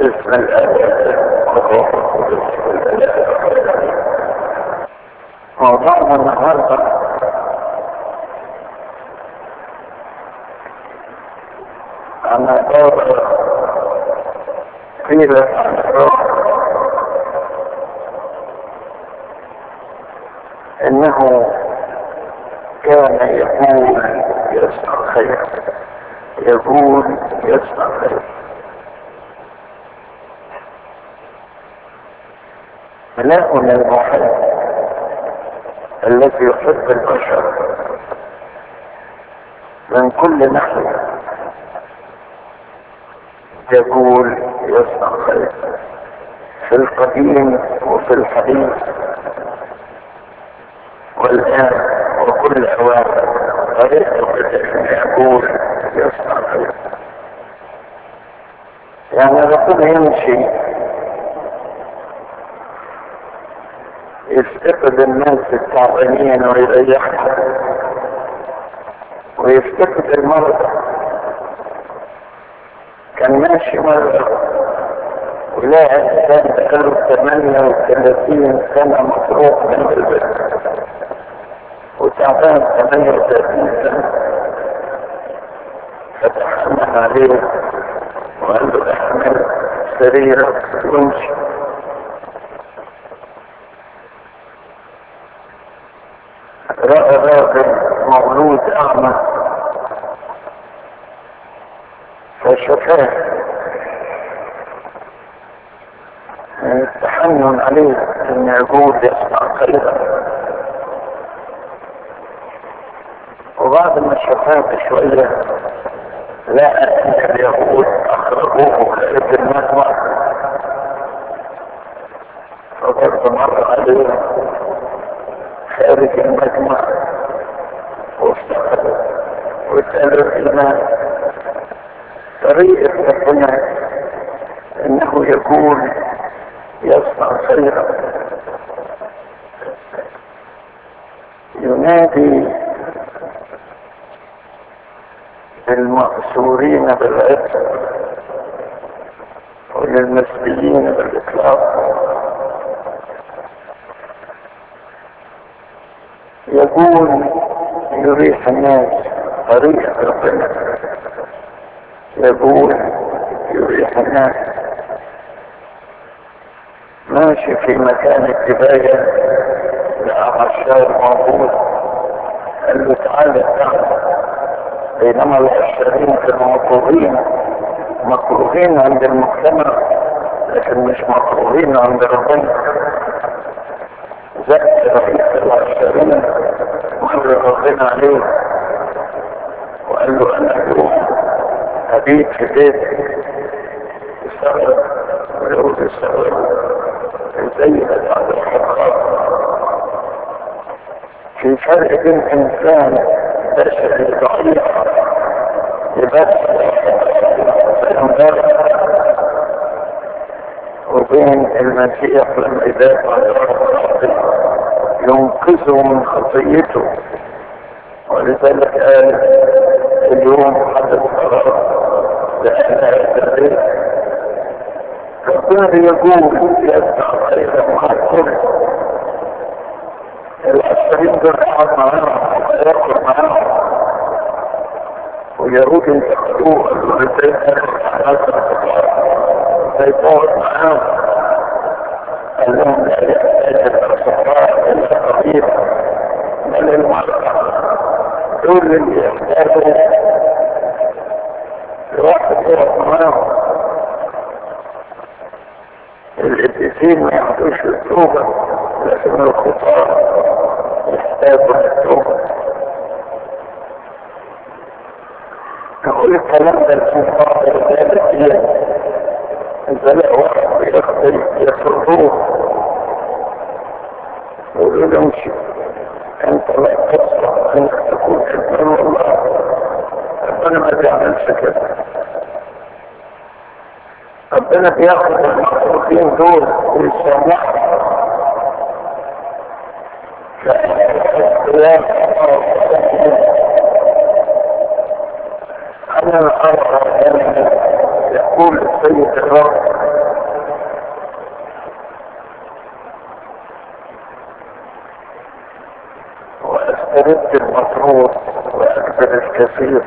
باسم الآب والروح القدس موضوعنا النهارده عن عبارة قيل عن الروح انه كان يقول يصنع خير يقول يصنع خير ملاؤنا المحب الذي يحب البشر من كل ناحية يقول يصنع خير في القديم وفي الحديث والآن وكل أوان طريقة يقول يصنع خير يعني ربنا يمشي يفتقد الناس التعبانين ويريحهم ويفتقد المرضى كان ماشي مرة ولا كان بقاله 38 سنة مطروح من البيت وتعبان 38 سنة فتحمل عليه وقال له احمل سريرك وامشي رأى راجل مولود أعمى فشفاه التحنن عليه ان يقول يسمع خيرا وبعد ما شفاه بشوية لقى ان اليهود اخرجوه خارج المجمع فبرضه مر عليه خارج المجمع وافتقدوا واسألوا الإيمان طريقة ربنا انه يقول يصنع خيرا ينادي للمأسورين بالعتق وللمسبيين بالإطلاق يقول يريح الناس طريق ربنا يقول يريح الناس ماشي في مكان الجباية لقى عشار موجود قال له تعالى تعالى بينما العشارين كانوا مكروهين مكروهين عند المجتمع لكن مش مكروهين عند ربنا زكت رئيس العشارين مر ربنا عليه وقال له انا اليوم هبيت في بيتك استغرب ولو استغرب ازاي بعد الحقائق في فرق بين انسان بشري ضعيف يبث وبين المسيح لما يدافع عن ينقذه من خطيته ولذلك قال اليوم حدث قرار لأن التغيير ربنا يقول يسمع خيرا مع الكل العشرين دول قعد معاهم ياكل معاهم ويهود يدخلوه الرسائل فيقعد معاهم قال لهم لا يحتاج الصحراء الا قليلا بل المعركة دول اللي يحتاجوا واحد يقعد معاهم القديسين ما يعطوش التوبة لكن الخطاة يحتاجوا التوبة أقول الكلام ده الخطاة الرجالة إذا لا واحد يخطي يسرطوه يقولوا له امشي أنت لا تصلح أنك تكون ابن الله ربنا ما بيعملش كده ربنا بياخد المخلوقين دول ويسامحهم أنا أرى يقول السيد الرب ترد المطرود واكبر الكثير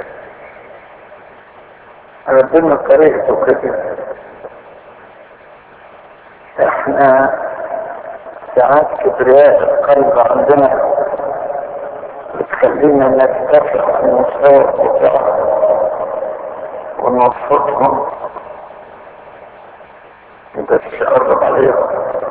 ربنا طريقته كده احنا ساعات كبرياء القلب عندنا بتخلينا نرتفع في المستوى بتاعهم ونوصفهم بس قرب عليهم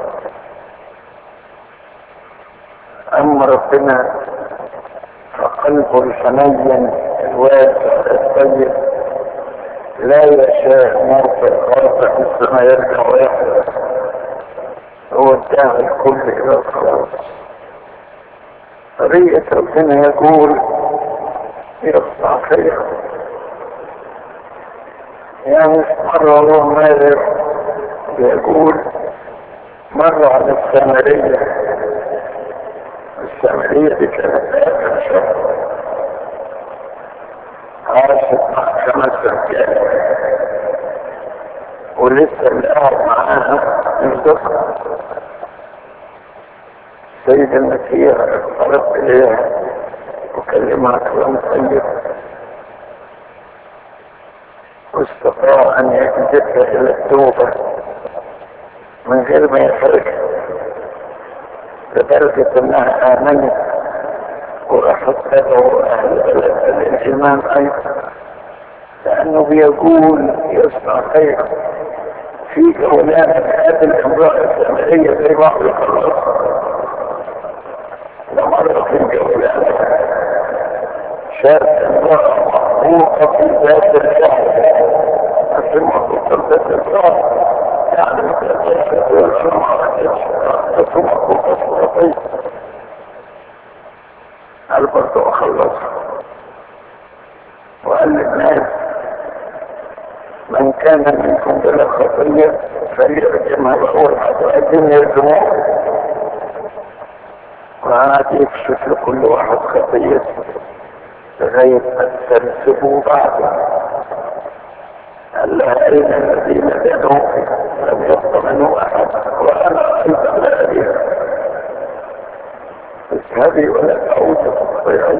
اما ربنا فقلبه الحنين الواسع الطيب لا يشاء موت الارض مثل ما يرجع ويحدث هو ادعى الكل الى الخلاص طريقة ربنا يقول يصنع خير يعني مرة هو ماذر يقول مرة على السامرية السامرية دي كانت آخر شهر عاشت مع خمس رجال ولسه اللي قاعد معاها انتصر سيد المسيح اقترب اليها وكلمها كلام طيب واستطاع ان يجذبها الى التوبه من غير ما يخرجها لدرجه انها امنت وراحت تدعو اهل بلدها للايمان ايضا لانه بيقول يصنع خير في جولات هذه الامراه السامريه زي بعض الخلاص لمرة في الجولات شاف امرأة محبوقة في ذات الشهر في محبوقة في ذات الشهر يعني متأسفة والشمع حتى محبوقة صورتين قال برضه أخلصها وقال للناس من كان منكم بلا خطية فليرجمها الأول حتى الدنيا الجموع وعاد يكشف لكل واحد خطيته لغاية أن تنسبوا بعضا قال لها أين الذين دانوا لم يبق منه أحد وأنا أيضا لا أريد اذهبي ولا تعود تضيعي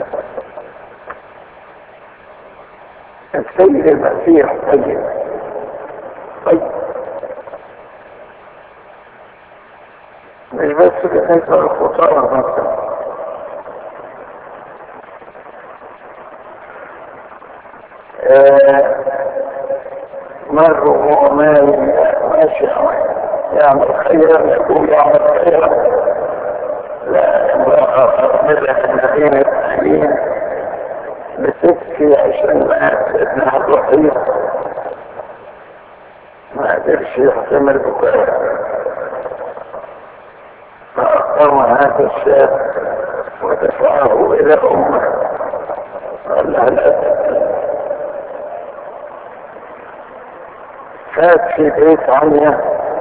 السيد المسيح طيب طيب مش بس بالنسبة للخطارة مثلا مر وهو ماشي يعمل خيرا يقول يعمل خيرا لا امرأة أرملة الذين التعليم بتبكي عشان مات ابنها الوحيد ما قدرش يحتمل بكاء فأقام هذا الشاب ودفعه إلى أمه قال لها لا تبكي فات في بيت عنيا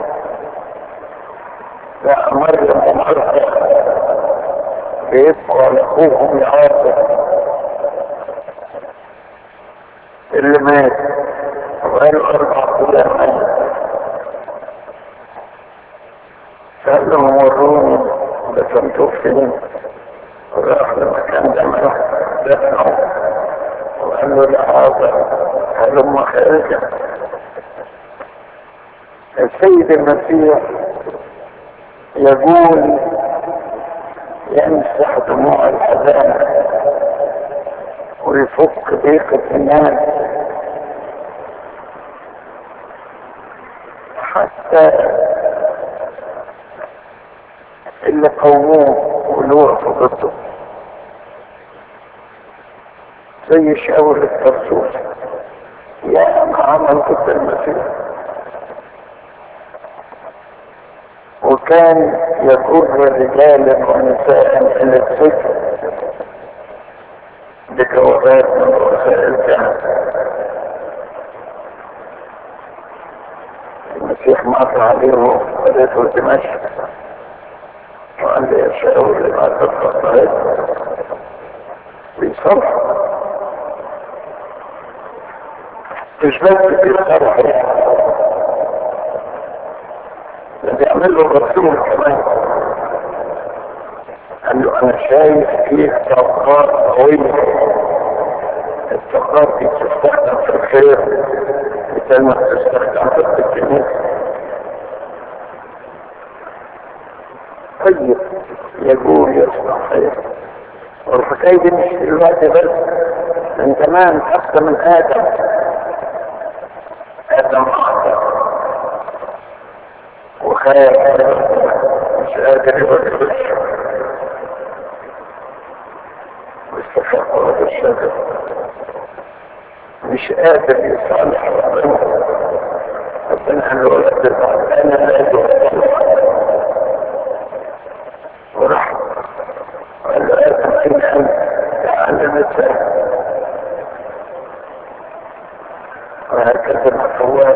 فأمر ومرأة بيبقوا على أخوهم يعاقب اللي مات وقالوا أربع أيام مات قال لهم وروني دفنتوه فين وراح لمكان ده راح دفنه وقال له لا حاضر هلم خارجا السيد المسيح يقول يمسح دموع الحزان ويفك ضيقة الناس حتى اللي قوموه واللي وقفوا ضده زي شاول الترسوس يا ما عمل ضد المسيح وكان يجر رجالا ونساء الى السجن بجوابات من رؤساء الجهل المسيح مر عليه ودته دمشق وقال لي يا شاول لما تفضل بيصرح مش بس بيصرح ده بيعمل له الرسول كمان قال له انا شايف فيك طاقات قوية الطاقات دي تستخدم في الخير مثل ما تستخدم في الكنيسة طيب يقول يصنع خير والحكاية دي مش دلوقتي بس من زمان حتى من آدم آدم أخطأ وخاف مش قادر يواجه الشر واستفاق هذا الشر مش قادر يصالح ربنا ربنا قال له ولا تزعل انا لا ادعو وراح قال له ادم اين انت تعال نتفاهم وهكذا الحوار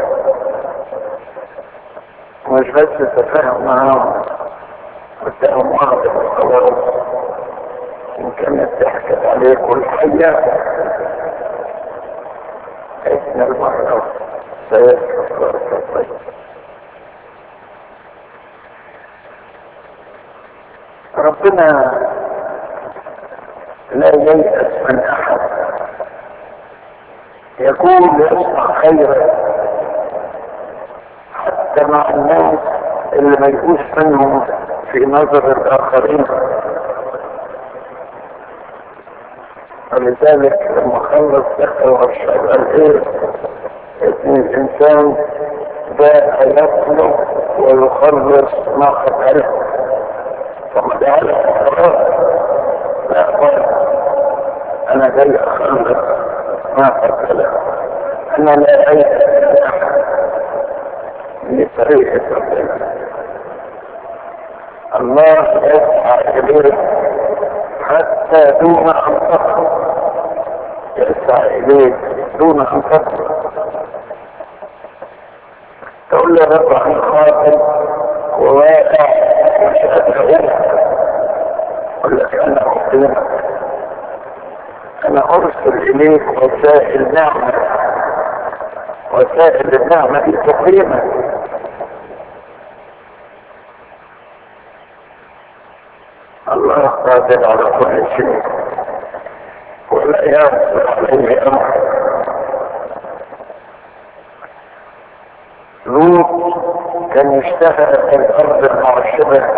مش بس تفاهم معاهم قدام بعض الخلاص إن كانت ضحكت عليك والحياة إن المرأة سيذكر الطيب ربنا لا ييأس من أحد يقول يصنع خيرا حتى مع الناس اللي ما يقوش منهم في نظر الآخرين ولذلك لما خلص دخل والشر قال ايه ان الانسان باء يطلب ويخلص ما قتله فما جعل خلاص لا قال انا جاي اخلص ما قتله انا لا ايأس احد لطريقة ربنا الله يسعى اليك حتى دون ان تخرج يسعى اليك دون ان تخرج تقول له رب عن خاطر وواقع مش قادر اقول اقول لك انا اقدمك انا ارسل اليك وسائل نعمه وسائل النعمه دي تقيمك الله قادر على كل شيء ولا يصل عليه امر لوط كان يشتغل في الارض المعشبه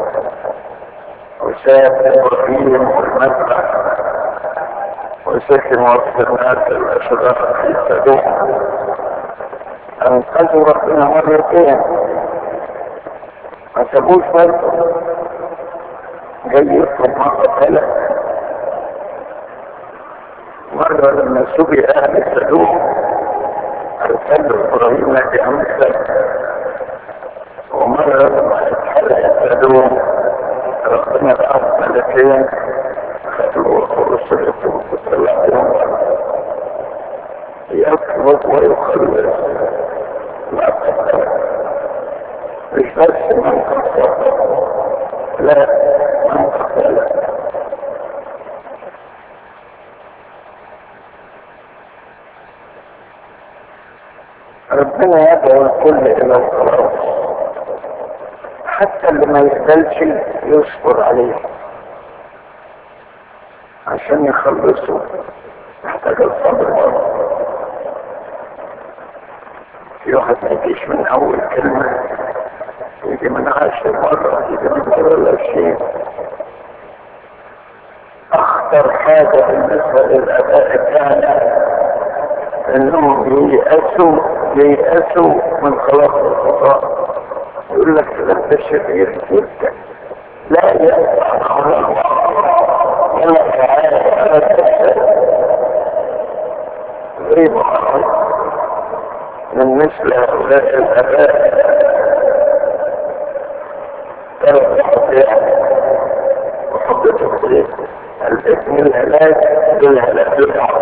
وساب ابراهيم والمذبح وسكن وسط الناس الاشرار في سدوم انقذوا ربنا مرتين ما سابوش برضه جاي يطلب ما قتله مرة لما سبي أهل السدوم أرسل إبراهيم نبي أمثل ومرة لما اتحرق السدوم ربنا بعث ملكين خدوا ورسلته وطلعهم يطلب ويخلص ما قتله مش بس من قتله لا من قتله ربنا يدعو الكل الى الخلاص حتى اللي ما يقبلش يصبر عليه عشان يخلصوا محتاج الصبر برضه في واحد ما يجيش من اول كلمه يجي من عشر مرة يجي من مرة شيء أخطر حاجة بالنسبة للآباء بتاعنا إنهم ييأسوا ييأسوا من خلاص الخطأ يقول لك ده شرير جدا لا يأس عن خلاص ولا تعالى ولا تحسن غير من مثل هؤلاء الآباء ترى الحقيقة وحبته في الاسم الهلاك بالهلاك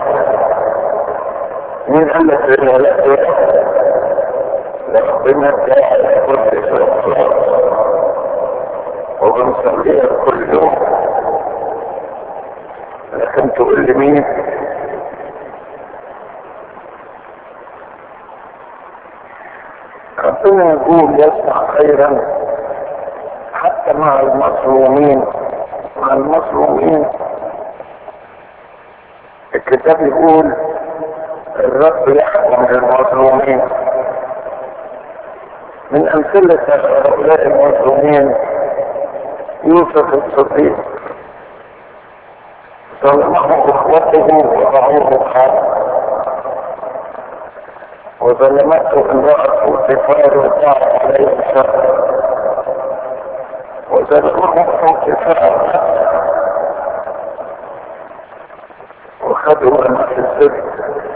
مين قال لك الهلاك ربنا جاء كل شيء وبنصليها كل يوم لكن تقول لي مين ربنا يقول يصنع خيرا حتى مع المظلومين مع المظلومين الكتاب يقول الرب يحكم للمظلومين من أمثلة هؤلاء المظلومين يوسف الصديق ظلمه اخوته وضعوه حرب وظلمته امرأة بوتيفار وقعت عليه الشر وظلمه بوتيفار وخدوا أنا في السجن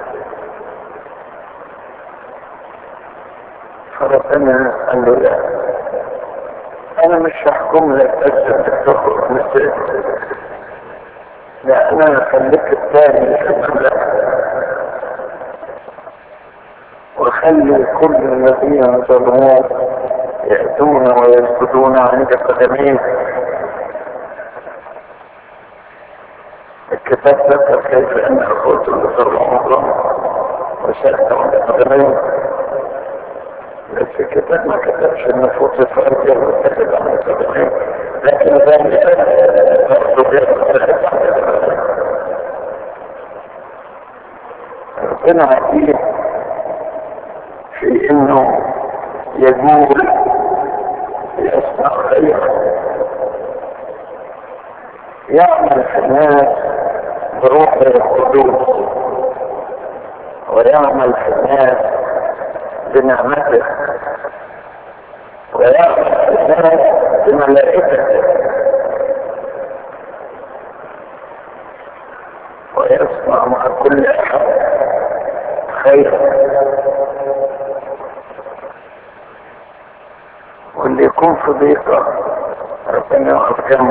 فربنا قال له لا انا مش هحكم لك اجل تخرج من السجن لا انا هخليك الثاني يحكم لك وخلي كل الذين ظلموك يأتون ويسجدون عند قدميك الكتاب ذكر كيف ان اخوته اللي ظلموا ظلموا وسألوا عند قدميك بس الكتاب ما كتبش ان فوت الفرد يرتكب عن القدمين لكن ذلك ربنا عجيب في انه يقول يصنع خيرا يعمل في الناس بروح القدوس ويعمل في الناس بنعمته ويعمل في الناس بملائكته ويصنع مع كل احد خيرا واللي يكون في ضيقه ربنا يقف جنبه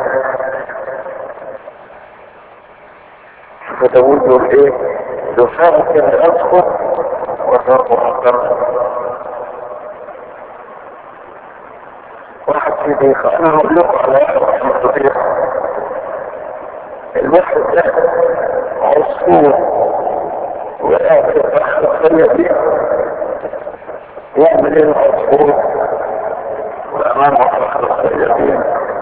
شوف داوود يقول ايه يفاقر ادخل والرب اقر واحد في ضيقه انا هقول لكم على واحد في ضيقه الواحد ده عصفور وقاعد في البحر الخلية دي يعمل ايه العصفور وامامه البحر الخلية دي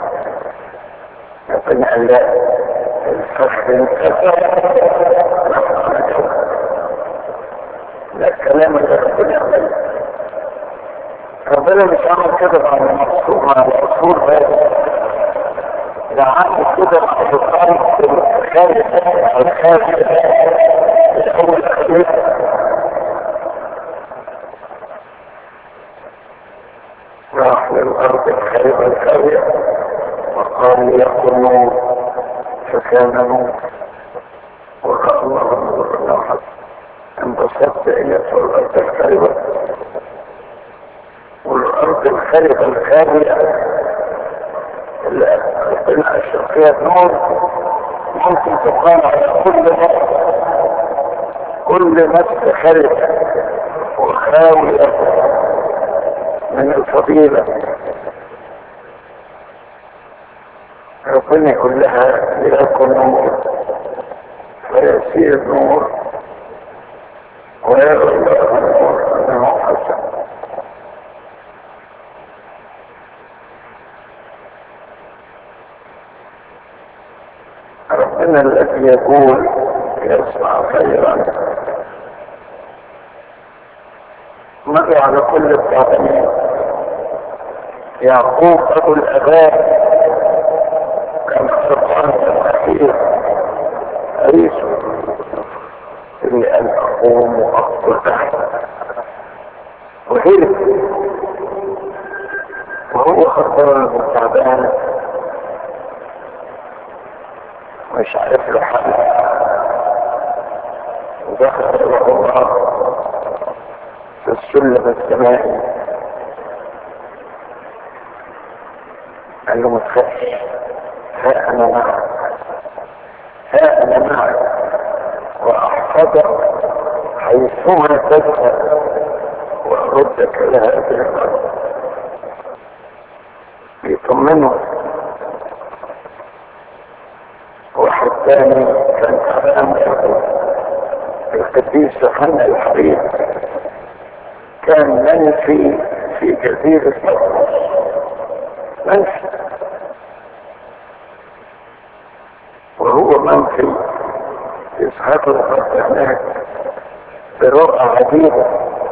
يقول ان لا الفخر انكسر لا الكلام اللي ربنا يعمله ربنا مش عمل كده مع المعصور مع العصفور بس ده عمل كده مع الخارج الخارج الخارج الأول الخليج راح للأرض الخاربة الخارية وقال يكن نور فكان نور ورأى الله النور الأحد انبسطت إلى الأرض الخاربة والأرض الخاربة الخارية اللي ربنا أشرق فيها النور ممكن تقام على كل نفس كل نفس خارجة وخاوية من الفضيلة ربنا يقول لها ليكن نور فيسير نور ويرى الله النور انه حسن ربنا الذي يقول يصنع خيرا مر على كل الظالمين يعقوب ابو الاباء كان سبحان الاخير عيسو اللي ان اقوم واقتل وهرب وهو خطران وتعبان مش عارف له حل ودخل له الله في السلم السمائي قال له ما تخافش ها انا معك ها انا معك واحفظك حيثما تذهب واردك الى هذه الارض يطمنه واحد ثاني كان تعبان القديس يوحنا الحبيب كان منفي في جزيرة مصر منفي الروحي يظهر له هناك برؤى عديدة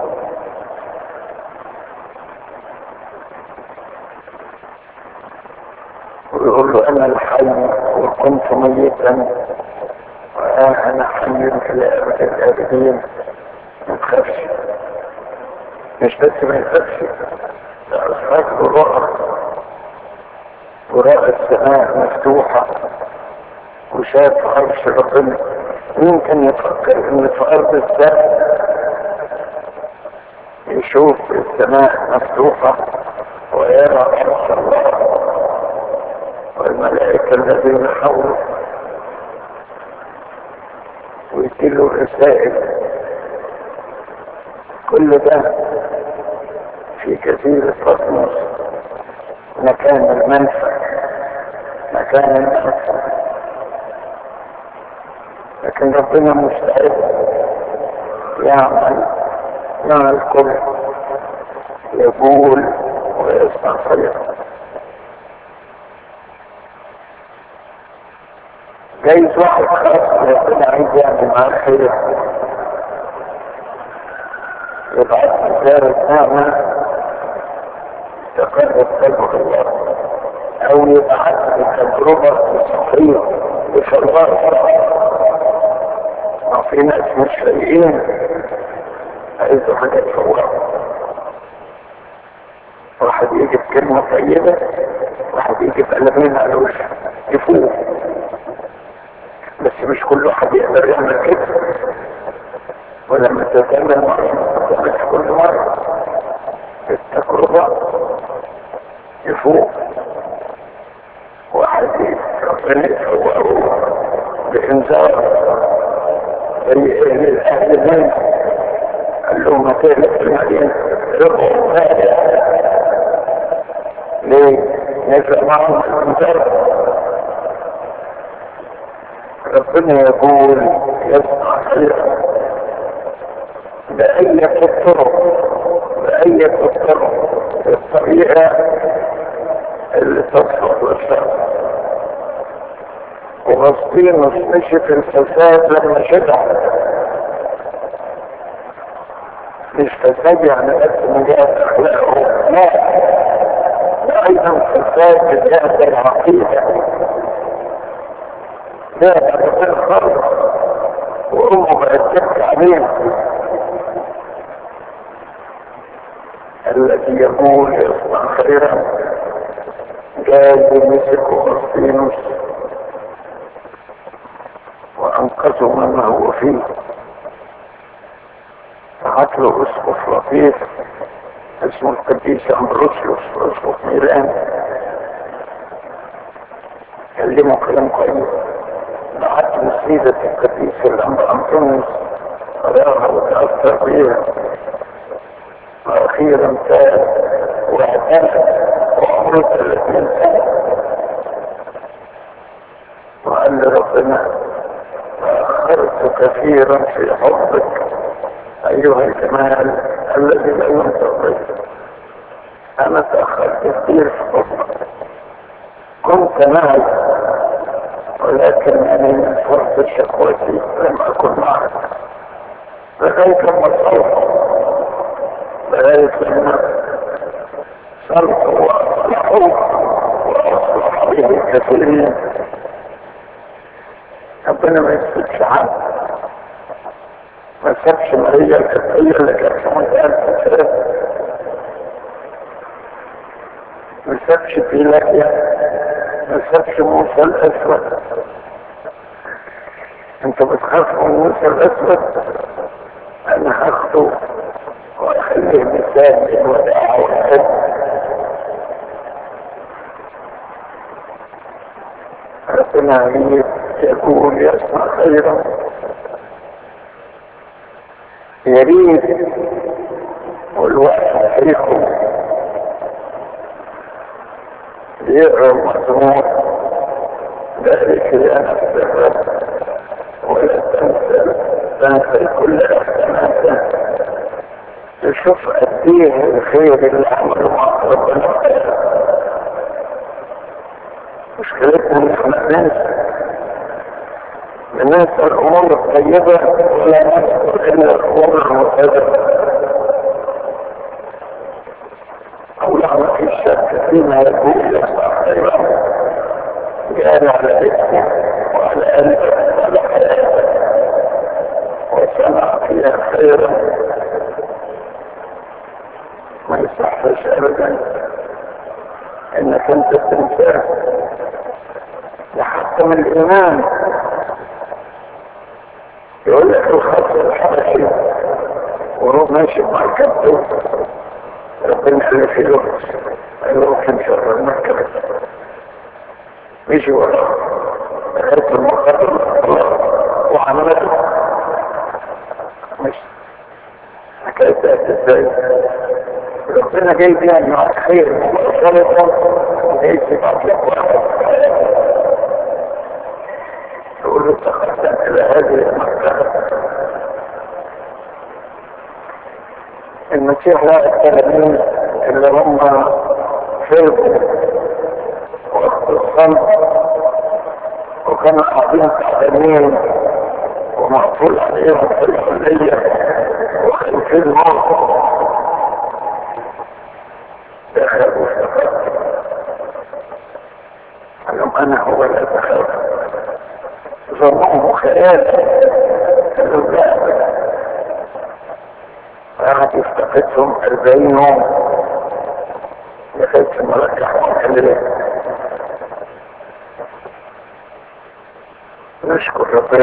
ويقول له أنا الحي وكنت ميتا وآن أنا حي في الأبد الآبدين ما تخافش مش بس ما يخافش لا أصحاب الرؤى ورأى السماء مفتوحة وشاف عرش ربنا مين كان يفكر ان في ارض السماء يشوف السماء مفتوحة ويرى عرش الله والملائكة الذين حوله ويديله رسائل كل ده في جزيرة بطمس مكان المنفى مكان المنفى لكن ربنا مستعد يعمل مع الكل يقول ويصنع خيرا جايز واحد خاص ربنا عايز يعمل معاه خير يبعث رسالة نعمة تقرب قلبه الله او يبعث بتجربة صحية بشربات في ناس مش لاقيين عايزوا حاجات فوق واحد يجي بكلمة طيبة واحد يجي بقلبين على وشه يفوق بس مش كل واحد يقدر يعمل كده ولما تتعمل مرة مش كل مرة التجربة يفوق واحد ربنا يفوقه بإنذار زي اهل المال قال له ما تهلك المدينة ربع فارغ ليه؟ نزل معهم الانذار ربنا يقول يصنع خيرا بأية الطرق بأية الطرق الطريقة اللي تصلح للشر وغسطينوس مشي في الفساد لما شجع مش فساد يعني بس من جهة أخلاقه لا أيضا فساد من جهة العقيدة لا ده الخلق وأمه بقت تبكي عليه الذي يقول يصنع خيرا جاي مسك غسطينوس وأنقذوا مما هو فيه بعت له اسقف لطيف اسمه القديس أمبروسيوس اسقف ميلان كلمه كلام كويس بعت له سيدة القديس الأنطونيوس قراها وتأثر بيها وأخيرا تاب واعتنى وعمره 30 سنة وقال لربنا تأخرت كثيرا في حبك أيها الجمال الذي لم ترضيه أنا تأخرت كثير في حبك كنت معي ولكنني من فرط شقوتي لم أكن معك لغاية لما صلح لغاية لما صلح وأصلحوا وأصلح به الكثيرين ربنا ما يسكتش عنه ما سابش ماريا الكفية اللي كانت مئات سنة ما سابش بيلاقيا ما سابش موسى الأسود انت بتخاف من موسى الأسود انا هاخده واخليه مثال للوداع والحب ربنا عليك يقول يصنع خيرا يريد والوقت عليكم يقرا المزمور ذلك لأنا الرب ولا تنسى تنسى كل احساناته تشوف قد ايه الخير اللي عمله مع ربنا مشكلتنا ان احنا ننسى ننسى الامور الطيبة ولا نذكر الا الامور المرتبة او لا ما في شك فيما يقول يصنع خيرا جاري على اسمه وعلى قلبه وعلى حياته وصنع فيها خيرا ما يصحش ابدا انك انت تنساه لحتى من الايمان يقول لك الخط الحركي وهو ماشي مع الكبتون ربنا قال في لغز قال له كان شر المركبة مشي وراه دخلت المقابل وعملته مش حكاية ازاي ربنا جايب يعني معك خير مباشرة ليس يبعت لك واحد تقول له تقدم الى هذه المرتبة المسيح لا التلاميذ اللي هم فرقوا وقت الصمت وكانوا قاعدين تعبانين ومقفول عليهم في الحلية وخايفين موت دخلوا افتقدت قالوا انا هو لا تخاف ظنوه خيال قالوا لا قعد يفتقدهم أربعين يوم لغاية ما رجعهم إليه نشكر ربنا